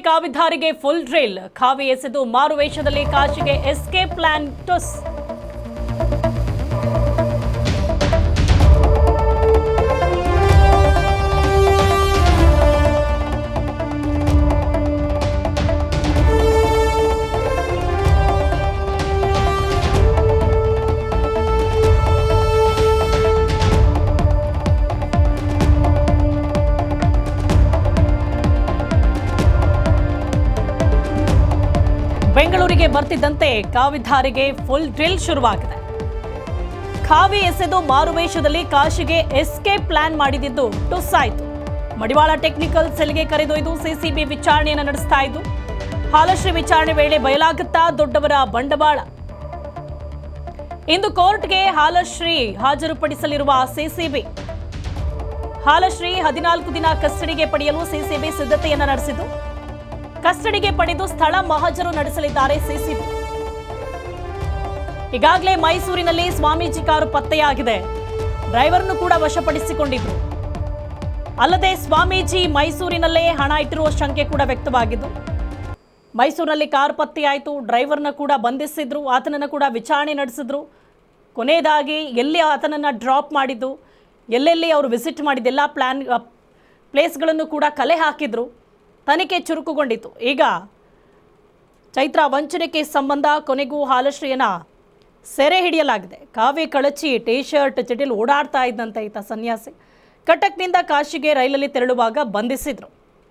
ಕಾವಿಧಾರಿಗೆ full drill ಖಾವಿ ಎಸೆದು ಮಾರುವೇಷದಲ್ಲಿ ಕಾಶಿಗೆ escape plan ಟುಸ್ ಬೆಂಗಳೂರಿಗೆ ಬರ್ತಿದ್ದಂತೆ ಕಾವಿಧಾರಿಗೆ ಫುಲ್ ಡ್ರಿಲ್ ಶುರುವಾಗಿದೆ ಖಾವಿ ಎಸೆದು ಮಾರುವೇಷದಲ್ಲಿ ಕಾಶಿಗೆ ಎಸ್ಕೇಪ್ ಪ್ಲಾನ್ ಮಾಡಿದ್ದು ಟುಸ್ ಆಯಿತು ಮಡಿವಾಳ ಟೆಕ್ನಿಕಲ್ ಸೆಲ್ಗೆ ಕರೆದೊಯ್ದು ಸಿಸಿಬಿ ವಿಚಾರಣೆಯನ್ನು ನಡೆಸ್ತಾ ಇದ್ದು ಹಾಲಶ್ರೀ ವಿಚಾರಣೆ ವೇಳೆ ಬಯಲಾಗುತ್ತಾ ದೊಡ್ಡವರ ಬಂಡವಾಳ ಇಂದು ಕೋರ್ಟ್ಗೆ ಹಾಲಶ್ರೀ ಹಾಜರುಪಡಿಸಲಿರುವ ಸಿಸಿಬಿ ಹಾಲಶ್ರೀ ಹದಿನಾಲ್ಕು ದಿನ ಕಸ್ಟಡಿಗೆ ಪಡೆಯಲು ಸಿಸಿಬಿ ಸಿದ್ಧತೆಯನ್ನು ನಡೆಸಿದ್ದು ಕಸ್ಟಡಿಗೆ ಪಡೆದು ಸ್ಥಳ ಮಹಜರು ನಡೆಸಲಿದ್ದಾರೆ ಸಿಸಿಬಿ ಈಗಾಗಲೇ ಮೈಸೂರಿನಲ್ಲಿ ಸ್ವಾಮೀಜಿ ಕಾರು ಪತ್ತೆಯಾಗಿದೆ ಡ್ರೈವರ್ನು ಕೂಡ ವಶಪಡಿಸಿಕೊಂಡಿದ್ರು ಅಲ್ಲದೆ ಸ್ವಾಮೀಜಿ ಮೈಸೂರಿನಲ್ಲೇ ಹಣ ಇಟ್ಟಿರುವ ಶಂಕೆ ಕೂಡ ವ್ಯಕ್ತವಾಗಿದ್ದು ಮೈಸೂರಿನಲ್ಲಿ ಕಾರ್ ಪತ್ತೆಯಾಯಿತು ಡ್ರೈವರ್ನ ಕೂಡ ಬಂಧಿಸಿದ್ರು ಆತನನ್ನು ಕೂಡ ವಿಚಾರಣೆ ನಡೆಸಿದ್ರು ಕೊನೆಯದಾಗಿ ಎಲ್ಲಿ ಆತನನ್ನು ಡ್ರಾಪ್ ಮಾಡಿದ್ದು ಎಲ್ಲೆಲ್ಲಿ ಅವರು ವಿಸಿಟ್ ಮಾಡಿದ್ದು ಎಲ್ಲ ಪ್ಲ್ಯಾನ್ ಪ್ಲೇಸ್ಗಳನ್ನು ಕೂಡ ಕಲೆ ಹಾಕಿದ್ರು ತನಿಖೆ ಚುರುಕುಗೊಂಡಿತು ಈಗ ಚೈತ್ರ ವಂಚನೆ ಕೇಸ್ ಸಂಬಂಧ ಕೊನೆಗೂ ಹಾಲಶ್ರೀಯನ ಸೆರೆ ಹಿಡಿಯಲಾಗಿದೆ ಕಾವ್ಯ ಕಳಚಿ ಟೀ ಶರ್ಟ್ ಚಟಿಲ್ ಓಡಾಡ್ತಾ ಇದ್ದಂತೆ ಈತ ಸನ್ಯಾಸಿ ಕಟಕ್ನಿಂದ ಕಾಶಿಗೆ ರೈಲಲ್ಲಿ ತೆರಳುವಾಗ ಬಂಧಿಸಿದ್ರು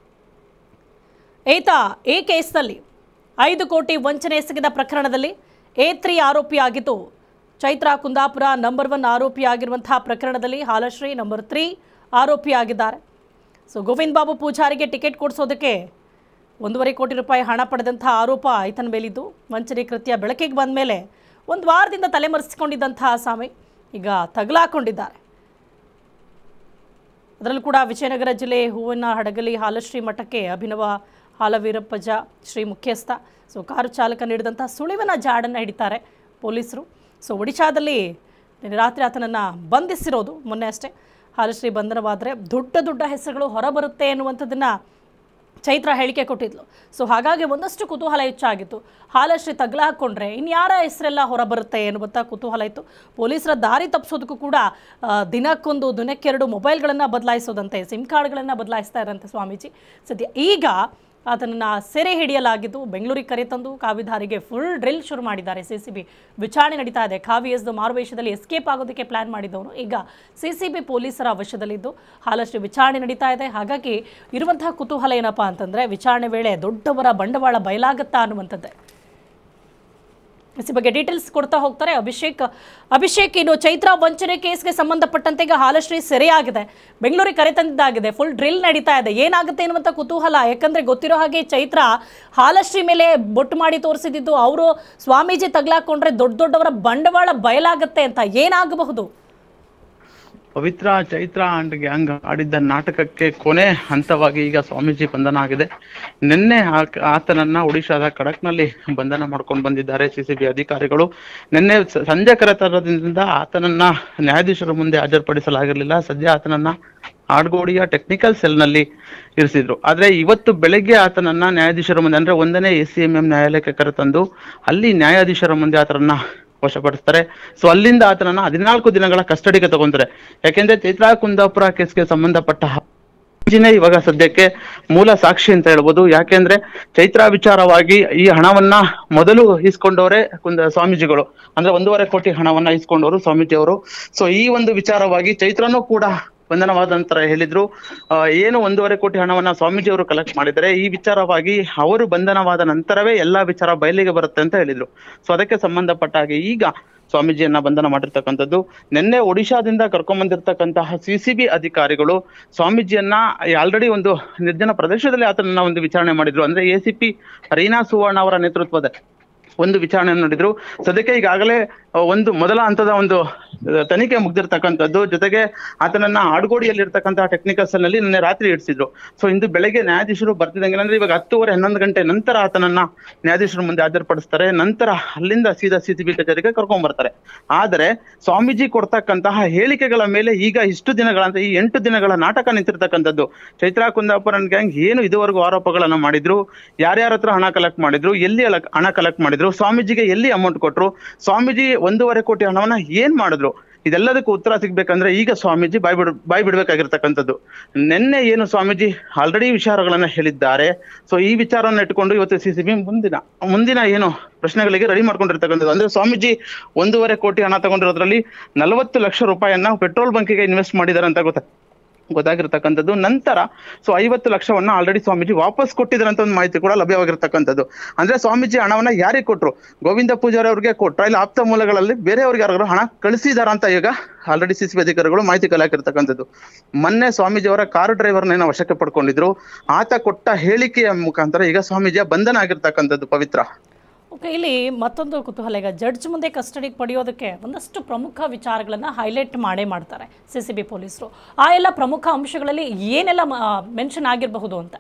ಈತ ಈ ಕೇಸ್ನಲ್ಲಿ ಐದು ಕೋಟಿ ವಂಚನೆ ಎಸಗಿದ ಪ್ರಕರಣದಲ್ಲಿ ಎ ತ್ರೀ ಆರೋಪಿಯಾಗಿದ್ದು ಚೈತ್ರ ಕುಂದಾಪುರ ನಂಬರ್ ಒನ್ ಆರೋಪಿಯಾಗಿರುವಂತಹ ಪ್ರಕರಣದಲ್ಲಿ ಹಾಲಶ್ರೀ ನಂಬರ್ ತ್ರೀ ಆರೋಪಿಯಾಗಿದ್ದಾರೆ ಸೊ ಗೋವಿಂದ್ ಬಾಬು ಪೂಜಾರಿಗೆ ಟಿಕೆಟ್ ಕೊಡಿಸೋದಕ್ಕೆ ಒಂದೂವರೆ ಕೋಟಿ ರೂಪಾಯಿ ಹಣ ಪಡೆದಂಥ ಆರೋಪ ಈತನ ಮೇಲಿದ್ದು ವಂಚನೆ ಕೃತ್ಯ ಬೆಳಕಿಗೆ ಬಂದ ಮೇಲೆ ಒಂದು ವಾರದಿಂದ ತಲೆಮರೆಸಿಕೊಂಡಿದ್ದಂತಹ ಆಸಾಮಿ ಈಗ ತಗಲಾಕೊಂಡಿದ್ದಾರೆ ಅದರಲ್ಲೂ ಕೂಡ ವಿಜಯನಗರ ಜಿಲ್ಲೆ ಹೂವಿನ ಹಡಗಲಿ ಹಾಲಶ್ರೀ ಮಠಕ್ಕೆ ಅಭಿನವ ಹಾಲವೀರಪ್ಪಜ ಶ್ರೀ ಮುಖ್ಯಸ್ಥ ಸೊ ಕಾರು ಚಾಲಕ ನೀಡಿದಂಥ ಸುಳಿವಿನ ಜಾಡನ್ನು ಹಿಡಿತಾರೆ ಪೊಲೀಸರು ಸೊ ಒಡಿಶಾದಲ್ಲಿ ನಿನ್ನೆ ರಾತ್ರಿ ಆತನನ್ನು ಬಂಧಿಸಿರೋದು ಮೊನ್ನೆ ಅಷ್ಟೇ ಹಾಲಶ್ರೀ ಬಂಧನವಾದರೆ ದೊಡ್ಡ ದೊಡ್ಡ ಹೆಸರುಗಳು ಹೊರಬರುತ್ತೆ ಎನ್ನುವಂಥದ್ದನ್ನು ಚೈತ್ರ ಹೇಳಿಕೆ ಕೊಟ್ಟಿದ್ಲು ಸೊ ಹಾಗಾಗಿ ಒಂದಷ್ಟು ಕುತೂಹಲ ಹೆಚ್ಚಾಗಿತ್ತು ಹಾಲಶ್ರೀ ತಗ್ಲ ಹಾಕ್ಕೊಂಡ್ರೆ ಇನ್ಯಾರ ಹೆಸರೆಲ್ಲ ಹೊರಬರುತ್ತೆ ಎನ್ನುವಂಥ ಕುತೂಹಲ ಇತ್ತು ಪೊಲೀಸರ ದಾರಿ ತಪ್ಪಿಸೋದಕ್ಕೂ ಕೂಡ ಆ, ದಿನಕ್ಕೊಂದು ದಿನಕ್ಕೆರಡು ಮೊಬೈಲ್ಗಳನ್ನು ಬದಲಾಯಿಸೋದಂತೆ ಸಿಮ್ ಕಾರ್ಡ್ಗಳನ್ನು ಬದಲಾಯಿಸ್ತಾ ಇರಂತೆ ಸ್ವಾಮೀಜಿ ಸದ್ಯ ಈಗ ಅದನ್ನು ಸೆರೆ ಹಿಡಿಯಲಾಗಿದ್ದು ಬೆಂಗಳೂರಿಗೆ ಕರೆತಂದು ಕಾವಿಧಾರಿಗೆ ಫುಲ್ ಡ್ರಿಲ್ ಶುರು ಮಾಡಿದ್ದಾರೆ ಸಿ ಸಿ ಬಿ ವಿಚಾರಣೆ ನಡೀತಾ ಇದೆ ಕಾವಿ ಎಸ್ದು ಮಾರುವೇಷದಲ್ಲಿ ಎಸ್ಕೇಪ್ ಆಗೋದಕ್ಕೆ ಪ್ಲಾನ್ ಮಾಡಿದವನು ಈಗ ಸಿ ಸಿ ಬಿ ಪೊಲೀಸರ ವಶದಲ್ಲಿದ್ದು ಹಾಲಷ್ಟು ವಿಚಾರಣೆ ನಡೀತಾ ಇದೆ ಹಾಗಾಗಿ ಇರುವಂತಹ ಕುತೂಹಲ ಏನಪ್ಪಾ ಅಂತಂದ್ರೆ ವಿಚಾರಣೆ ವೇಳೆ ದೊಡ್ಡವರ ಬಂಡವಾಳ ಬಯಲಾಗುತ್ತಾ ಅನ್ನುವಂಥದ್ದೇ ಇದ್ರ ಬಗ್ಗೆ ಡೀಟೇಲ್ಸ್ ಕೊಡ್ತಾ ಹೋಗ್ತಾರೆ ಅಭಿಷೇಕ್ ಅಭಿಷೇಕ್ ಇನ್ನು ಚೈತ್ರ ವಂಚನೆ ಕೇಸ್ಗೆ ಸಂಬಂಧಪಟ್ಟಂತೆ ಈಗ ಹಾಲಶ್ರೀ ಸೆರೆಯಾಗಿದೆ ಬೆಂಗಳೂರಿಗೆ ಕರೆತಂದಿದ್ದಾಗಿದೆ ಫುಲ್ ಡ್ರಿಲ್ ನಡೀತಾ ಇದೆ ಏನಾಗುತ್ತೆ ಅನ್ನುವಂಥ ಕುತೂಹಲ ಯಾಕಂದ್ರೆ ಗೊತ್ತಿರೋ ಹಾಗೆ ಚೈತ್ರ ಹಾಲಶ್ರೀ ಮೇಲೆ ಬೊಟ್ಟು ಮಾಡಿ ತೋರಿಸಿದ್ದು ಅವರು ಸ್ವಾಮೀಜಿ ತಗ್ಲಾಕೊಂಡ್ರೆ ದೊಡ್ಡ ದೊಡ್ಡವರ ಬಂಡವಾಳ ಬಯಲಾಗುತ್ತೆ ಅಂತ ಏನಾಗಬಹುದು ಪವಿತ್ರ ಚೈತ್ರ ಅಂಡ್ ಗ್ಯಾಂಗ್ ಆಡಿದ್ದ ನಾಟಕಕ್ಕೆ ಕೊನೆ ಹಂತವಾಗಿ ಈಗ ಸ್ವಾಮೀಜಿ ಬಂಧನ ಆಗಿದೆ ನಿನ್ನೆ ಆ- ಆತನನ್ನ ಒಡಿಶಾದ ಕಡಕ್ನಲ್ಲಿ ಬಂಧನ ಮಾಡ್ಕೊಂಡು ಬಂದಿದ್ದಾರೆ ಸಿಸಿಬಿ ಅಧಿಕಾರಿಗಳು ನಿನ್ನೆ ಸ- ಸಂಜೆ ಕರೆತರದಿಂದ ಆತನನ್ನ ನ್ಯಾಯಾಧೀಶರ ಮುಂದೆ ಹಾಜರುಪಡಿಸಲಾಗಿರಲಿಲ್ಲ ಸದ್ಯ ಆತನನ್ನ ಆಡ್ಗೋಡಿಯ ಟೆಕ್ನಿಕಲ್ ಸೆಲ್ ನಲ್ಲಿ ಇರಿಸಿದ್ರು ಆದ್ರೆ ಇವತ್ತು ಬೆಳಗ್ಗೆ ಆತನನ್ನ ನ್ಯಾಯಾಧೀಶರ ಮುಂದೆ ಅಂದ್ರೆ ಒಂದನೇ ಎ ಸಿ ಎಂ ಎಂ ನ್ಯಾಯಾಲಯಕ್ಕೆ ಕರೆತಂದು ಅಲ್ಲಿ ನ್ಯಾಯಾಧೀಶರ ಮುಂದೆ ಆತನನ್ನ ವಶಪಡಿಸ್ತಾರೆ ಸೊ ಅಲ್ಲಿಂದ ಆತನನ್ನ ಹದಿನಾಲ್ಕು ದಿನಗಳ ಕಸ್ಟಡಿಗೆ ತಗೊಂತಾರೆ ಯಾಕೆಂದ್ರೆ ಚೈತ್ರಾ ಕುಂದಾಪುರ ಕೇಸ್ಗೆ ಸಂಬಂಧಪಟ್ಟ ಜಿನೇ ಇವಾಗ ಸದ್ಯಕ್ಕೆ ಮೂಲ ಸಾಕ್ಷಿ ಅಂತ ಹೇಳ್ಬೋದು ಯಾಕೆಂದ್ರೆ ಚೈತ್ರ ವಿಚಾರವಾಗಿ ಈ ಹಣವನ್ನ ಮೊದಲು ಇಸ್ಕೊಂಡವರೇ ಕುಂದ ಸ್ವಾಮೀಜಿಗಳು ಅಂದ್ರೆ ಒಂದೂವರೆ ಕೋಟಿ ಹಣವನ್ನ ಇಸ್ಕೊಂಡವರು ಸ್ವಾಮೀಜಿಯವರು ಸೊ ಈ ಒಂದು ವಿಚಾರವಾಗಿ ಚೈತ್ರನೂ ಕೂಡ ಬಂಧನವಾದ ನಂತರ ಹೇಳಿದ್ರು ಆ, ಏನು ಒಂದೂವರೆ ಕೋಟಿ ಹಣವನ್ನ ಸ್ವಾಮೀಜಿಯವರು ಕಲೆಕ್ಟ್ ಮಾಡಿದರೆ ಈ ವಿಚಾರವಾಗಿ ಅವರು ಬಂಧನವಾದ ನಂತರವೇ ಎಲ್ಲಾ ವಿಚಾರ ಬಯಲಿಗೆ ಬರುತ್ತೆ ಅಂತ ಹೇಳಿದ್ರು ಸೊ ಅದಕ್ಕೆ ಸಂಬಂಧಪಟ್ಟ ಹಾಗೆ ಈಗ ಸ್ವಾಮೀಜಿಯನ್ನ ಬಂಧನ ಮಾಡಿರ್ತಕ್ಕಂಥದ್ದು ನಿನ್ನೆ ಒಡಿಶಾದಿಂದ ಕರ್ಕೊಂಡ್ ಬಂದಿರತಕ್ಕಂತಹ ಸಿ ಸಿ ಬಿ ಅಧಿಕಾರಿಗಳು ಸ್ವಾಮೀಜಿಯನ್ನ ಆಲ್ರೆಡಿ ಒಂದು ನಿರ್ಜನ ಪ್ರದೇಶದಲ್ಲಿ ಆತನನ್ನ ಒಂದು ವಿಚಾರಣೆ ಮಾಡಿದ್ರು ಅಂದ್ರೆ A C P Reena Suvarna ಅವರ ನೇತೃತ್ವದ ಒಂದು ವಿಚಾರಣೆ ನಡೆದ್ರು ಸದ್ಯಕ್ಕೆ ಈಗಾಗಲೇ ಆ, ಒಂದು ಮೊದಲ ಹಂತದ ಒಂದು ತನಿಖೆ ಮುಗ್ದಿರ್ತಕ್ಕಂಥದ್ದು ಜೊತೆಗೆ ಆತನನ್ನ ಆಡ್ಗೋಡಿಯಲ್ಲಿರ್ತಕ್ಕಂತಹ ಟೆಕ್ನಿಕಲ್ ಸೆಲ್ ನಲ್ಲಿ ನಿನ್ನೆ ರಾತ್ರಿ ಇಡಿಸಿದ್ರು ಸೊ ಇಂದು ಬೆಳಗ್ಗೆ ನ್ಯಾಯಾಧೀಶರು ಬರ್ತಿದಂಗೆ ಅಂದ್ರೆ ಇವಾಗ ಹತ್ತುವರೆ ಹನ್ನೊಂದು ಗಂಟೆ ನಂತರ ಆತನನ್ನ ನ್ಯಾಯಾಧೀಶರ ಮುಂದೆ ಹಾಜರುಪಡಿಸ್ತಾರೆ ನಂತರ ಅಲ್ಲಿಂದ ಸೀದಾ ಸಿಸಿಬಿ ಕಚೇರಿಗೆ ಕರ್ಕೊಂಡ್ ಬರ್ತಾರೆ ಆದರೆ ಸ್ವಾಮೀಜಿ ಕೊಡ್ತಕ್ಕಂತಹ ಹೇಳಿಕೆಗಳ ಮೇಲೆ ಈಗ ಇಷ್ಟು ದಿನಗಳಂತ ಈ ಎಂಟು ದಿನಗಳ ನಾಟಕ ನಿಂತಿರ್ತಕ್ಕಂಥದ್ದು ಚೈತ್ರಾ ಕುಂದಾಪುರನ್ ಗ್ಯಾಂಗ್ ಏನು ಇದುವರೆಗೂ ಆರೋಪಗಳನ್ನ ಮಾಡಿದ್ರು ಯಾರ್ಯಾರ ಹತ್ರ ಹಣ ಕಲೆಕ್ಟ್ ಮಾಡಿದ್ರು ಎಲ್ಲಿ ಅಲ- ಹಣ ಕಲೆಕ್ಟ್ ಮಾಡಿದ್ರು ಸ್ವಾಮೀಜಿಗೆ ಎಲ್ಲಿ ಅಮೌಂಟ್ ಕೊಟ್ರು ಸ್ವಾಮೀಜಿ ಒಂದೂವರೆ ಕೋಟಿ ಹಣವನ್ನ ಏನ್ ಮಾಡಿದ್ರು ಇದೆಲ್ಲದಕ್ಕೂ ಉತ್ತರ ಸಿಗ್ಬೇಕಂದ್ರೆ ಈಗ ಸ್ವಾಮೀಜಿ ಬಾಯ್ ಬಿಡ್ ಬಾಯ್ ಬಿಡ್ಬೇಕಾಗಿರ್ತಕ್ಕಂಥದ್ದು ನಿನ್ನೆ ಏನು ಸ್ವಾಮೀಜಿ ಆಲ್ರೆಡಿ ವಿಚಾರಗಳನ್ನ ಹೇಳಿದ್ದಾರೆ ಸೊ ಈ ವಿಚಾರವನ್ನ ಇಟ್ಕೊಂಡು ಇವತ್ತು ಸಿಸಿಬಿ ಮುಂದಿನ ಮುಂದಿನ ಏನು ಪ್ರಶ್ನೆಗಳಿಗೆ ರೆಡಿ ಮಾಡ್ಕೊಂಡಿರ್ತಕ್ಕಂಥದ್ದು ಅಂದ್ರೆ ಸ್ವಾಮೀಜಿ ಒಂದೂವರೆ ಕೋಟಿ ಹಣ ತಗೊಂಡಿರೋದ್ರಲ್ಲಿ ನಲವತ್ತು ಲಕ್ಷ ರೂಪಾಯಿಯನ್ನ ಪೆಟ್ರೋಲ್ ಬಂಕಿಗೆ ಇನ್ವೆಸ್ಟ್ ಮಾಡಿದ್ದಾರೆ ಅಂತ ಗೊತ್ತ ಗೊತ್ತಾಗಿರ್ತಕ್ಕಂಥದ್ದು ನಂತರ ಸೊ ಐವತ್ತು ಲಕ್ಷವನ್ನ ಆಲ್ರೆಡಿ ಸ್ವಾಮೀಜಿ ವಾಪಸ್ ಕೊಟ್ಟಿದ್ದಾರೆ ಅಂತ ಒಂದು ಮಾಹಿತಿ ಕೂಡ ಲಭ್ಯವಾಗಿರ್ತಕ್ಕಂಥದ್ದು ಅಂದ್ರೆ ಸ್ವಾಮೀಜಿ ಹಣವನ್ನ ಯಾರಿಗೆ ಕೊಟ್ರು ಗೋವಿಂದ ಪೂಜಾರಿ ಅವ್ರಿಗೆ ಕೊಟ್ರ ಇಲ್ಲ ಆಪ್ತ ಮೂಲಗಳಲ್ಲಿ ಬೇರೆಯವ್ರಿಗೆ ಯಾರಿಗಾರು ಹಣ ಕಳಿಸಿದಾರ ಅಂತ ಈಗ ಆಲ್ರೆಡಿ ಸಿ ಸಿ ಅಧಿಕಾರಿಗಳು ಮಾಹಿತಿ ಕಲೆ ಹಾಕಿರ್ತಕ್ಕಂಥದ್ದು ಮೊನ್ನೆ ಸ್ವಾಮೀಜಿ ಅವರ ಕಾರು ಡ್ರೈವರ್ನ ವಶಕ್ಕೆ ಪಡ್ಕೊಂಡಿದ್ರು ಆತ ಕೊಟ್ಟ ಹೇಳಿಕೆಯ ಮುಖಾಂತರ ಈಗ ಸ್ವಾಮೀಜಿಯ ಬಂಧನ ಆಗಿರ್ತಕ್ಕಂಥದ್ದು ಪವಿತ್ರ ಓಕೆ ಇಲ್ಲಿ ಮತ್ತೊಂದು ಕುತೂಹಲ ಈಗ ಜಡ್ಜ್ ಮುಂದೆ ಕಸ್ಟಡಿಗೆ ಪಡೆಯೋದಕ್ಕೆ ಒಂದಷ್ಟು ಪ್ರಮುಖ ವಿಚಾರಗಳನ್ನು ಹೈಲೈಟ್ ಮಾಡೇ ಮಾಡ್ತಾರೆ ಸಿ ಸಿ ಬಿ ಪೊಲೀಸರು ಆ ಎಲ್ಲ ಪ್ರಮುಖ ಅಂಶಗಳಲ್ಲಿ ಏನೆಲ್ಲ ಮೆನ್ಷನ್ ಆಗಿರಬಹುದು ಅಂತ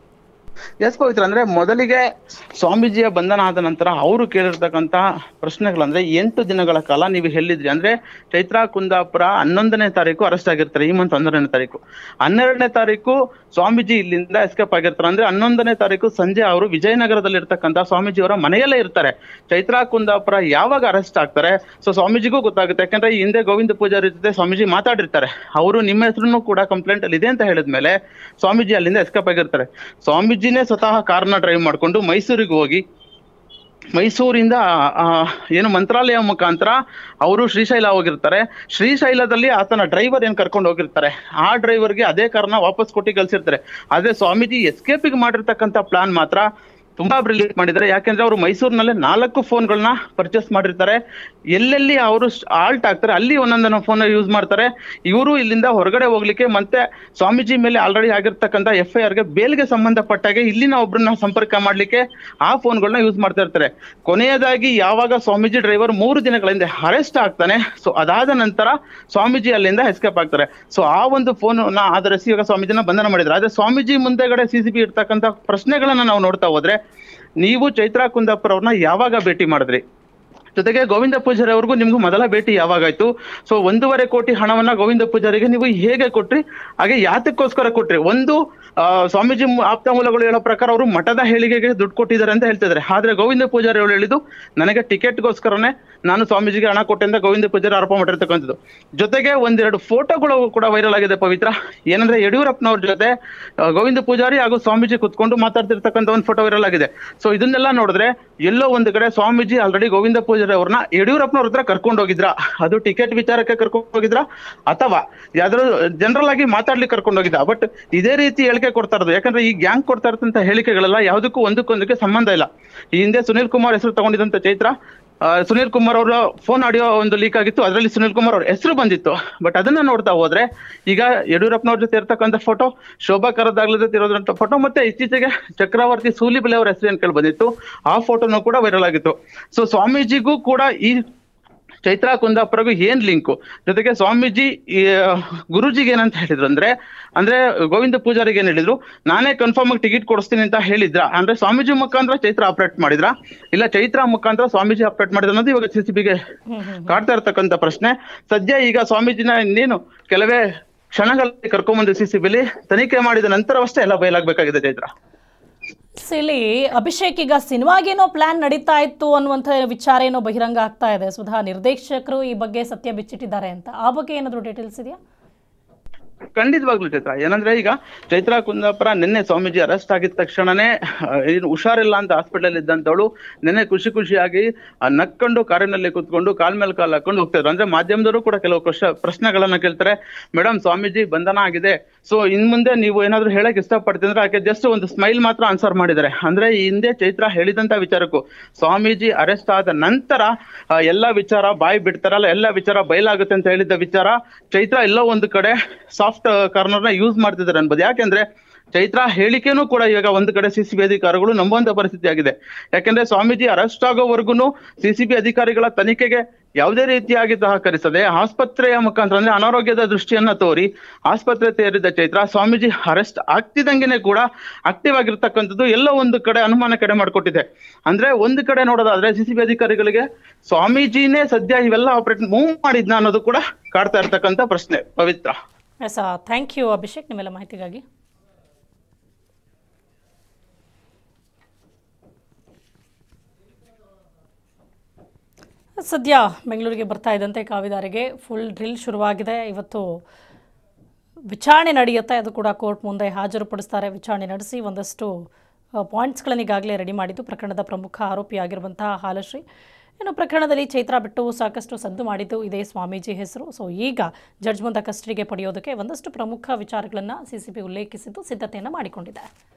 ಎಸ್ ಪವಿತ್ರ ಅಂದ್ರೆ ಮೊದಲಿಗೆ ಸ್ವಾಮೀಜಿಯ ಬಂಧನ ಆದ ನಂತರ ಅವರು ಕೇಳಿರ್ತಕ್ಕಂತ ಪ್ರಶ್ನೆಗಳಂದ್ರೆ ಎಂಟು ದಿನಗಳ ಕಾಲ ನೀವು ಎಲ್ಲಿದ್ರಿ ಅಂದ್ರೆ ಚೈತ್ರಾ ಕುಂದಾಪುರ ಹನ್ನೊಂದನೇ ತಾರೀಕು ಅರೆಸ್ಟ್ ಆಗಿರ್ತಾರೆ ಈ ಮಂತ್ ಹನ್ನೆರಡನೇ ತಾರೀಕು ಹನ್ನೆರಡನೇ ತಾರೀಕು ಸ್ವಾಮೀಜಿ ಇಲ್ಲಿಂದ ಎಸ್ಕೇಪ್ ಆಗಿರ್ತಾರೆ ಅಂದ್ರೆ ಹನ್ನೊಂದನೇ ತಾರೀಕು ಸಂಜೆ ಅವರು ವಿಜಯನಗರದಲ್ಲಿ ಇರ್ತಕ್ಕಂತ ಸ್ವಾಮೀಜಿಯವರ ಮನೆಯಲ್ಲೇ ಇರ್ತಾರೆ ಚೈತ್ರಾ ಕುಂದಾಪುರ ಯಾವಾಗ ಅರೆಸ್ಟ್ ಆಗ್ತಾರೆ ಸೊ ಸ್ವಾಮೀಜಿಗೂ ಗೊತ್ತಾಗುತ್ತೆ ಯಾಕಂದ್ರೆ ಈ ಹಿಂದೆ ಗೋವಿಂದ ಪೂಜಾರಿ ಜೊತೆ ಸ್ವಾಮೀಜಿ ಮಾತಾಡಿರ್ತಾರೆ ಅವರು ನಿಮ್ಮ ಹೆಸರು ಕೂಡ ಕಂಪ್ಲೇಂಟ್ ಅಲ್ಲಿ ಇದೆ ಅಂತ ಹೇಳಿದ್ಮೇಲೆ ಸ್ವಾಮೀಜಿ ಅಲ್ಲಿಂದ ಎಸ್ಕೇಪ್ ಆಗಿರ್ತಾರೆ ಸ್ವಾಮೀಜಿನೇ ಸ್ವತಃ ಕಾರ್ನ ಡ್ರೈವ್ ಮಾಡ್ಕೊಂಡು ಮೈಸೂರಿಗೆ ಹೋಗಿ ಮೈಸೂರಿಂದ ಆ, ಏನು ಮಂತ್ರಾಲಯ ಮುಖಾಂತರ ಅವರು ಶ್ರೀಶೈಲ ಹೋಗಿರ್ತಾರೆ ಶ್ರೀಶೈಲದಲ್ಲಿ ಆತನ ಡ್ರೈವರ್ ಏನ್ ಕರ್ಕೊಂಡು ಹೋಗಿರ್ತಾರೆ ಆ ಡ್ರೈವರ್ಗೆ ಅದೇ ಕಾರ್ನ ವಾಪಸ್ ಕೊಟ್ಟು ಕಳ್ಸಿರ್ತಾರೆ ಆದ್ರೆ ಸ್ವಾಮೀಜಿ ಎಸ್ಕೇಪಿಗೆ ಮಾಡಿರ್ತಕ್ಕಂಥ ಪ್ಲಾನ್ ಮಾತ್ರ ತುಂಬಾ ಬ್ರಿಲಿಯಂಟ್ ಮಾಡಿದ್ದಾರೆ ಯಾಕೆಂದ್ರೆ ಅವರು ಮೈಸೂರಿನಲ್ಲೇ ನಾಲ್ಕು ಫೋನ್ಗಳನ್ನ ಪರ್ಚೇಸ್ ಮಾಡಿರ್ತಾರೆ ಎಲ್ಲೆಲ್ಲಿ ಅವರು ಆಲ್ಟ್ ಆಗ್ತಾರೆ ಅಲ್ಲಿ ಒಂದೊಂದನ್ನ ಫೋನ್ ಯೂಸ್ ಮಾಡ್ತಾರೆ ಇವರು ಇಲ್ಲಿಂದ ಹೊರಗಡೆ ಹೋಗ್ಲಿಕ್ಕೆ ಮತ್ತೆ ಸ್ವಾಮೀಜಿ ಮೇಲೆ ಆಲ್ರೆಡಿ ಆಗಿರ್ತಕ್ಕಂಥ ಎಫ್ ಐ ಆರ್ಗೆ ಬೇಲ್ಗೆ ಸಂಬಂಧಪಟ್ಟಾಗೆ ಇಲ್ಲಿನ ಒಬ್ರನ್ನ ಸಂಪರ್ಕ ಮಾಡ್ಲಿಕ್ಕೆ ಆ ಫೋನ್ಗಳನ್ನ ಯೂಸ್ ಮಾಡ್ತಾ ಇರ್ತಾರೆ ಕೊನೆಯದಾಗಿ ಯಾವಾಗ ಸ್ವಾಮೀಜಿ ಡ್ರೈವರ್ ಮೂರು ದಿನಗಳ ಹಿಂದೆ ಅರೆಸ್ಟ್ ಆಗ್ತಾನೆ ಸೊ ಅದಾದ ನಂತರ ಸ್ವಾಮೀಜಿ ಅಲ್ಲಿಂದ ಎಸ್ಕೇಪ್ ಆಗ್ತಾರೆ ಸೊ ಆ ಒಂದು ಫೋನ್ ಆಧರಿಸಿ ಇವಾಗ ಸ್ವಾಮೀಜಿನ ಬಂಧನ ಮಾಡಿದ್ರು ಆದ್ರೆ ಸ್ವಾಮೀಜಿ ಮುಂದೆಗಡೆ ಸಿಸಿಬಿ ಇರ್ತಕ್ಕಂಥ ಪ್ರಶ್ನೆಗಳನ್ನ ನಾವು ನೋಡ್ತಾ ಹೋದ್ರೆ ನೀವು ಚೈತ್ರಾ ಕುಂದಾಪುರ ಅವ್ರನ್ನ ಯಾವಾಗ ಭೇಟಿ ಮಾಡಿದ್ರಿ ಜೊತೆಗೆ ಗೋವಿಂದ ಪೂಜಾರಿ ಅವ್ರಿಗೂ ನಿಮ್ಗೂ ಮೊದಲ ಭೇಟಿ ಯಾವಾಗಾಯ್ತು ಸೊ ಒಂದೂವರೆ ಕೋಟಿ ಹಣವನ್ನ ಗೋವಿಂದ ಪೂಜಾರಿಗೆ ನೀವು ಹೇಗೆ ಕೊಟ್ರಿ ಹಾಗೆ ಯಾತಕ್ಕೋಸ್ಕರ ಕೊಟ್ರಿ ಒಂದು ಆ, ಸ್ವಾಮೀಜಿ ಮು- ಆಪ್ತ ಮೂಲಗಳು ಹೇಳೋ ಪ್ರಕಾರ ಅವರು ಮಠದ ಹೇಳಿಕೆಗೆ ದುಡ್ಡು ಕೊಟ್ಟಿದ್ದಾರೆ ಅಂತ ಹೇಳ್ತಿದ್ದಾರೆ ಆದ್ರೆ ಗೋವಿಂದ ಪೂಜಾರಿ ಅವರು ಹೇಳಿದ್ದು ನನಗೆ ಟಿಕೆಟ್ಗೋಸ್ಕರನೇ ನಾನು ಸ್ವಾಮೀಜಿಗೆ ಹಣ ಕೊಟ್ಟೆ ಅಂತ ಗೋವಿಂದ ಪೂಜಾರಿ ಆರೋಪ ಮಾಡಿರ್ತಕ್ಕಂಥದ್ದು ಜೊತೆಗೆ ಒಂದೆರಡು ಫೋಟೋಗಳು ಕೂಡ ವೈರಲ್ ಆಗಿದೆ ಪವಿತ್ರ ಏನಂದ್ರೆ ಯಡಿಯೂರಪ್ಪನವ್ರ ಜೊತೆ ಆ, ಗೋವಿಂದ ಪೂಜಾರಿ ಹಾಗೂ ಸ್ವಾಮೀಜಿ ಕುತ್ಕೊಂಡು ಮಾತಾಡ್ತಿರ್ತಕ್ಕಂಥ ಒಂದು ಫೋಟೋ ವೈರಲ್ ಆಗಿದೆ ಸೊ ಇದನ್ನೆಲ್ಲ ನೋಡಿದ್ರೆ ಎಲ್ಲೋ ಒಂದು ಕಡೆ ಸ್ವಾಮೀಜಿ ಆಲ್ರೆಡಿ ಗೋವಿಂದ ಪೂಜಾರಿ ಅವ್ರನ್ನ ಯಡಿಯೂರಪ್ಪನವ್ರ ಹತ್ರ ಕರ್ಕೊಂಡು ಹೋಗಿದ್ರ ಅದು ಟಿಕೆಟ್ ವಿಚಾರಕ್ಕೆ ಕರ್ಕೊಂಡು ಹೋಗಿದ್ರ ಅಥವಾ ಯಾವ್ದಾದ್ರು ಜನರಲ್ ಆಗಿ ಮಾತಾಡ್ಲಿಕ್ಕೆ ಕರ್ಕೊಂಡು ಹೋಗಿದ್ದ ಬಟ್ ಇದೇ ರೀತಿ ಹೇಳಿಕೆ ಕೊಡ್ತಾ ಇರೋದು ಯಾಕಂದ್ರೆ ಈ ಗ್ಯಾಂಗ್ ಕೊಡ್ತಾ ಇರ್ತಂತ ಹೇಳಿಕೆಗಳೆಲ್ಲ ಯಾವುದಕ್ಕೂ ಒಂದಕ್ಕೊಂದಕ್ಕೆ ಸಂಬಂಧ ಇಲ್ಲ ಈ ಹಿಂದೆ ಸುನಿಲ್ ಕುಮಾರ್ ಹೆಸರು ತಗೊಂಡಿದ್ದಂತ ಚೈತ್ರ ಆ, ಸುನೀಲ್ ಕುಮಾರ್ ಅವರ ಫೋನ್ ಆಡಿಯೋ ಒಂದು ಲೀಕ್ ಆಗಿತ್ತು ಅದರಲ್ಲಿ ಸುನೀಲ್ ಕುಮಾರ್ ಅವ್ರ ಹೆಸರು ಬಂದಿತ್ತು ಬಟ್ ಅದನ್ನ ನೋಡ್ತಾ ಹೋದ್ರೆ ಈಗ ಯಡಿಯೂರಪ್ಪನವ್ರ ಜೊತೆ ಇರ್ತಕ್ಕಂಥ ಫೋಟೋ ಶೋಭಾ ಕರದಾಗ್ಲ ಜೊತೆ ಇರೋದಂತ ಫೋಟೋ ಮತ್ತೆ ಇತ್ತೀಚೆಗೆ ಚಕ್ರವರ್ತಿ ಸೂಲಿಬೆಲೆ ಅವರ ಹೆಸರು ಏನ್ ಕೇಳಿ ಬಂದಿತ್ತು ಆ ಫೋಟೋನು ಕೂಡ ವೈರಲ್ ಆಗಿತ್ತು ಸೊ ಸ್ವಾಮೀಜಿಗೂ ಕೂಡ ಈ ಚೈತ್ರಾ ಕುಂದಾಪುರಗೂ ಏನ್ ಲಿಂಕು ಜೊತೆಗೆ ಸ್ವಾಮೀಜಿ ಈ, ಗುರೂಜಿಗೆ ಏನಂತ ಹೇಳಿದ್ರು ಅಂದ್ರೆ ಅಂದ್ರೆ ಗೋವಿಂದ ಪೂಜಾರಿಗೆ ಏನ್ ಹೇಳಿದ್ರು ನಾನೇ ಕನ್ಫರ್ಮ್ ಆಗಿ ಟಿಕೆಟ್ ಕೊಡಿಸ್ತೀನಿ ಅಂತ ಹೇಳಿದ್ರ ಅಂದ್ರೆ ಸ್ವಾಮೀಜಿ ಮುಖಾಂತರ ಚೈತ್ರ ಆಪರೇಟ್ ಮಾಡಿದ್ರ ಇಲ್ಲ ಚೈತ್ರ ಮುಖಾಂತರ ಸ್ವಾಮೀಜಿ ಆಪರೇಟ್ ಮಾಡಿದ್ರ ಅನ್ನೋದು ಇವಾಗ ಸಿ ಸಿ ಬಿಗೆ ಕಾಡ್ತಾ ಇರ್ತಕ್ಕಂಥ ಪ್ರಶ್ನೆ ಸದ್ಯ ಈಗ ಸ್ವಾಮೀಜಿನ ಇನ್ನೇನು ಕೆಲವೇ ಕ್ಷಣಗಳಲ್ಲಿ ಕರ್ಕೊಂಬಂದು ಸಿ ಸಿ ಬಿಲಿ ತನಿಖೆ ಮಾಡಿದ ನಂತರವಷ್ಟೇ ಎಲ್ಲ ಬಯಲಾಗಬೇಕಾಗಿದೆ ಚೈತ್ರ ಸೊ ಇಲ್ಲಿ ಅಭಿಷೇಕ್ ಈಗ ಸಿನಿಮಾಗೇನೋ ಪ್ಲಾನ್ ನಡೀತಾ ಇತ್ತು ಅನ್ನುವಂಥ ವಿಚಾರ ಏನೋ ಬಹಿರಂಗ ಆಗ್ತಾ ಇದೆ ಸುಧಾ ನಿರ್ದೇಶಕರು ಈ ಬಗ್ಗೆ ಸತ್ಯ ಬಿಚ್ಚಿಟ್ಟಿದ್ದಾರೆ ಅಂತ ಆ ಬಗ್ಗೆ ಏನಾದರೂ ಡೀಟೇಲ್ಸ್ ಇದೆಯಾ ಖಂಡಿತವಾಗ್ಲೂ ಚೈತ್ರ ಏನಂದ್ರೆ ಈಗ ಚೈತ್ರ ಕುಂದಾಪುರ ನಿನ್ನೆ ಸ್ವಾಮೀಜಿ ಅರೆಸ್ಟ್ ಆಗಿದ ತಕ್ಷಣನೇ ಆ, ಏನು ಹುಷಾರಿಲ್ಲ ಅಂತ ಹಾಸ್ಪಿಟಲ್ ಇದ್ದಂತವಳು ನಿನ್ನೆ ಖುಷಿ ಖುಷಿಯಾಗಿ ಆ, ನಕ್ಕೊಂಡು ಕಾರಿನಲ್ಲಿ ಕುತ್ಕೊಂಡು ಕಾಲ್ ಮೇಲೆ ಕಾಲ್ ಹಾಕೊಂಡು ಹೋಗ್ತಾ ಇದ್ರು ಅಂದ್ರೆ ಮಾಧ್ಯಮದವರು ಕೂಡ ಕೆಲವು ಕ್ವಶ ಪ್ರಶ್ನೆಗಳನ್ನ ಕೇಳ್ತಾರೆ ಮೇಡಮ್ ಸ್ವಾಮೀಜಿ ಬಂಧನ ಆಗಿದೆ ಸೊ ಇನ್ ಮುಂದೆ ನೀವು ಏನಾದ್ರು ಹೇಳಕ್ ಇಷ್ಟಪಡ್ತೀನಿ ಅಂದ್ರೆ ಆಕೆ ಜಸ್ಟ್ ಒಂದು ಸ್ಮೈಲ್ ಮಾತ್ರ ಆನ್ಸರ್ ಮಾಡಿದ್ದಾರೆ ಅಂದ್ರೆ ಈ ಹಿಂದೆ ಚೈತ್ರ ಹೇಳಿದಂತ ವಿಚಾರಕ್ಕೂ ಸ್ವಾಮೀಜಿ ಅರೆಸ್ಟ್ ಆದ ನಂತರ ಆ, ಎಲ್ಲಾ ವಿಚಾರ ಬಾಯಿ ಬಿಡ್ತಾರಲ್ಲ ಎಲ್ಲ ವಿಚಾರ ಬಯಲಾಗುತ್ತೆ ಅಂತ ಹೇಳಿದ್ದ ವಿಚಾರ ಚೈತ್ರ ಎಲ್ಲೋ ಒಂದು ಕಡೆ ಸಾಫ್ಟ್ ಕಾರ್ನರ್ನ ಯೂಸ್ ಮಾಡ್ತಿದ್ದಾರೆ ಅನ್ಬೋದು ಯಾಕೆಂದ್ರೆ ಚೈತ್ರ ಹೇಳಿಕೆನೂ ಕೂಡ ಇವಾಗ ಒಂದು ಕಡೆ ಸಿಸಿಬಿ ಅಧಿಕಾರಿಗಳು ನಂಬುವಂತ ಪರಿಸ್ಥಿತಿ ಆಗಿದೆ ಯಾಕೆಂದ್ರೆ ಸ್ವಾಮೀಜಿ ಅರೆಸ್ಟ್ ಆಗೋವರೆಗೂ ಸಿಸಿಬಿ ಅಧಿಕಾರಿಗಳ ತನಿಖೆಗೆ ಯಾವುದೇ ರೀತಿಯಾಗಿ ಸಹಕರಿಸದೆ ಆಸ್ಪತ್ರೆಯ ಮುಖಾಂತರ ಅಂದ್ರೆ ಅನಾರೋಗ್ಯದ ದೃಷ್ಟಿಯನ್ನ ತೋರಿ ಆಸ್ಪತ್ರೆ ಸೇರಿದ ಚೈತ್ರ ಸ್ವಾಮೀಜಿ ಅರೆಸ್ಟ್ ಆಗ್ತಿದ್ದಂಗೆನೆ ಕೂಡ ಆಕ್ಟಿವ್ ಆಗಿರ್ತಕ್ಕಂಥದ್ದು ಎಲ್ಲ ಒಂದು ಕಡೆ ಅನುಮಾನ ಕಡೆ ಮಾಡಿಕೊಟ್ಟಿದೆ ಅಂದ್ರೆ ಒಂದು ಕಡೆ ನೋಡೋದಾದ್ರೆ ಸಿಸಿಬಿ ಅಧಿಕಾರಿಗಳಿಗೆ ಸ್ವಾಮೀಜಿನೇ ಸದ್ಯ ಇವೆಲ್ಲ ಆಪರೇಟ್ ಮೂವ್ ಮಾಡಿದ್ನ ಅನ್ನೋದು ಕೂಡ ಕಾಡ್ತಾ ಇರ್ತಕ್ಕಂಥ ಪ್ರಶ್ನೆ Pavithra yes thank you Abhishek ನಿಮ್ಮೆಲ್ಲ ಮಾಹಿತಿಗಾಗಿ ಸದ್ಯ ಬೆಂಗಳೂರಿಗೆ ಬರ್ತಾ ಇದ್ದಂತೆ ಕಾವಿದಾರಿಗೆ ಫುಲ್ ಡ್ರಿಲ್ ಶುರುವಾಗಿದೆ ಇವತ್ತು ವಿಚಾರಣೆ ನಡೆಯುತ್ತೆ ಅದು ಕೂಡ ಕೋರ್ಟ್ ಮುಂದೆ ಹಾಜರುಪಡಿಸ್ತಾರೆ ವಿಚಾರಣೆ ನಡೆಸಿ ಒಂದಷ್ಟು ಪಾಯಿಂಟ್ಸ್ಗಳನ್ನು ಈಗಾಗಲೇ ರೆಡಿ ಮಾಡಿದ್ದು ಪ್ರಕರಣದ ಪ್ರಮುಖ ಆರೋಪಿಯಾಗಿರುವಂತಹ ಹಾಲಶ್ರೀ ಇನ್ನು ಪ್ರಕರಣದಲ್ಲಿ ಚೈತ್ರ ಬಿಟ್ಟು ಸಾಕಷ್ಟು ಸದ್ದು ಮಾಡಿದ್ದು ಇದೇ ಸ್ವಾಮೀಜಿ ಹೆಸರು ಸೊ ಈಗ ಜಡ್ಜ್ ಮುಂದೆ ಕಸ್ಟಡಿಗೆ ಪಡೆಯೋದಕ್ಕೆ ಒಂದಷ್ಟು ಪ್ರಮುಖ ವಿಚಾರಗಳನ್ನು ಸಿ ಸಿ ಬಿ ಉಲ್ಲೇಖಿಸಿದ್ದು ಸಿದ್ಧತೆಯನ್ನು ಮಾಡಿಕೊಂಡಿದೆ